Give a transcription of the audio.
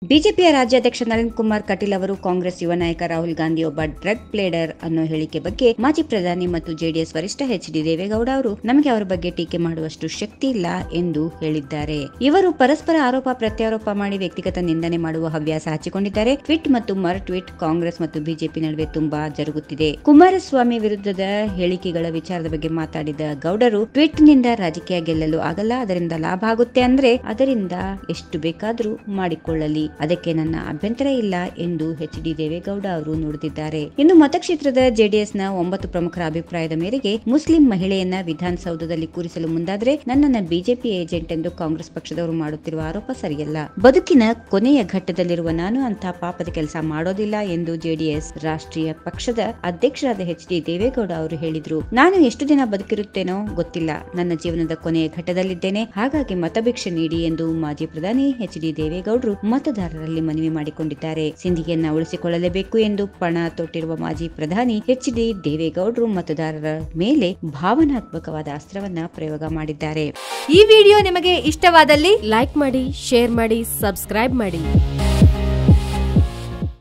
ಬಿಜೆಪಿಯ ರಾಜ್ಯಾಧ್ಯಕ್ಷ ನಳಿನ್ ಕುಮಾರ್ ಕಟೀಲ್ ಅವರು ಕಾಂಗ್ರೆಸ್ ಯುವ ನಾಯಕ ರಾಹುಲ್ ಗಾಂಧಿ ಒಬ್ಬ ಡ್ರಗ್ ಪ್ಲೇಡರ್ ಅನ್ನೋ ಹೇಳಿಕೆ ಬಗ್ಗೆ ಮಾಜಿ ಪ್ರಧಾನಿ ಮತ್ತು ಜೆಡಿಎಸ್ ವರಿಷ್ಠ ಎಚ್ ಡಿ ದೇವೇಗೌಡ ಅವರು ನಮಗೆ ಅವರ ಬಗ್ಗೆ ಟೀಕೆ ಮಾಡುವಷ್ಟು ಶಕ್ತಿ ಇಲ್ಲ ಎಂದು ಹೇಳಿದ್ದಾರೆ ಇವರು ಪರಸ್ಪರ ಆರೋಪ ಪ್ರತ್ಯಾರೋಪ ಮಾಡಿ ವ್ಯಕ್ತಿಗತ ನಿಂದನೆ ಮಾಡುವ ಹವ್ಯಾಸ ಹಚ್ಚಿಕೊಂಡಿದ್ದಾರೆ ಟ್ವೀಟ್ ಮತ್ತು ಮರ್ ಟ್ವೀಟ್ ಕಾಂಗ್ರೆಸ್ ಮತ್ತು ಬಿಜೆಪಿ ನಡುವೆ ತುಂಬಾ ಜರುಗುತ್ತಿದೆ ಕುಮಾರಸ್ವಾಮಿ ವಿರುದ್ಧದ ಹೇಳಿಕೆಗಳ ವಿಚಾರದ ಬಗ್ಗೆ ಮಾತಾಡಿದ ಗೌಡರು ಟ್ವೀಟ್ ನಿಂದ ರಾಜಕೀಯ ಗೆಲ್ಲಲು ಆಗಲ್ಲ ಅದರಿಂದ ಲಾಭ ಆಗುತ್ತೆ ಅಂದ್ರೆ ಅದರಿಂದ ಎಷ್ಟು ಬೇಕಾದ್ರೂ ಮಾಡಿಕೊಳ್ಳಲಿ ಅದಕ್ಕೆ ನನ್ನ ಅಭ್ಯಂತರ ಇಲ್ಲ ಎಂದು ಎಚ್ ಡಿ ದೇವೇಗೌಡ ಅವರು ನುಡಿದಿದ್ದಾರೆ ಇನ್ನು ಮತಕ್ಷೇತ್ರದ ಜೆಡಿಎಸ್ ನ ಒಂಬತ್ತು ಪ್ರಮುಖರ ಅಭಿಪ್ರಾಯದ ಮೇರೆಗೆ ಮುಸ್ಲಿಂ ಮಹಿಳೆಯನ್ನ ವಿಧಾನಸೌಧದಲ್ಲಿ ಕೂರಿಸಲು ಮುಂದಾದ್ರೆ ನನ್ನನ್ನ ಬಿಜೆಪಿ ಏಜೆಂಟ್ ಎಂದು ಕಾಂಗ್ರೆಸ್ ಪಕ್ಷದವರು ಮಾಡುತ್ತಿರುವ ಆರೋಪ ಸರಿಯಲ್ಲ ಬದುಕಿನ ಕೊನೆಯ ಘಟ್ಟದಲ್ಲಿರುವ ನಾನು ಅಂತಹ ಪಾಪದ ಕೆಲಸ ಮಾಡೋದಿಲ್ಲ ಎಂದು ಜೆಡಿಎಸ್ ರಾಷ್ಟ್ರೀಯ ಪಕ್ಷದ ಅಧ್ಯಕ್ಷರಾದ ಎಚ್ ಡಿ ದೇವೇಗೌಡ ಅವರು ಹೇಳಿದ್ರು ನಾನು ಎಷ್ಟು ದಿನ ಬದುಕಿರುತ್ತೇನೋ ಗೊತ್ತಿಲ್ಲ ನನ್ನ ಜೀವನದ ಕೊನೆಯ ಘಟ್ಟದಲ್ಲಿದ್ದೇನೆ ಹಾಗಾಗಿ ಮತಭಿಕ್ಷೆ ನೀಡಿ ಎಂದು ಮಾಜಿ ಪ್ರಧಾನಿ ಎಚ್ ಡಿ ದೇವೇಗೌಡರು ಮತದಾರರಲ್ಲಿ ಮನವಿ ಮಾಡಿಕೊಂಡಿದ್ದಾರೆ ಸಿಂಧಿಗೆಯನ್ನ ಉಳಿಸಿಕೊಳ್ಳಲೇಬೇಕು ಎಂದು ಪಣ ತೊಟ್ಟಿರುವ ಮಾಜಿ ಪ್ರಧಾನಿ ಎಚ್ ಡಿ ದೇವೇಗೌಡರು ಮತದಾರರ ಮೇಲೆ ಭಾವನಾತ್ಮಕವಾದ ಅಸ್ತ್ರವನ್ನ ಪ್ರಯೋಗ ಮಾಡಿದ್ದಾರೆ ಈ ವಿಡಿಯೋ ನಿಮಗೆ ಇಷ್ಟವಾದಲ್ಲಿ ಲೈಕ್ ಮಾಡಿ ಶೇರ್ ಮಾಡಿ ಸಬ್ಸ್ಕ್ರೈಬ್ ಮಾಡಿ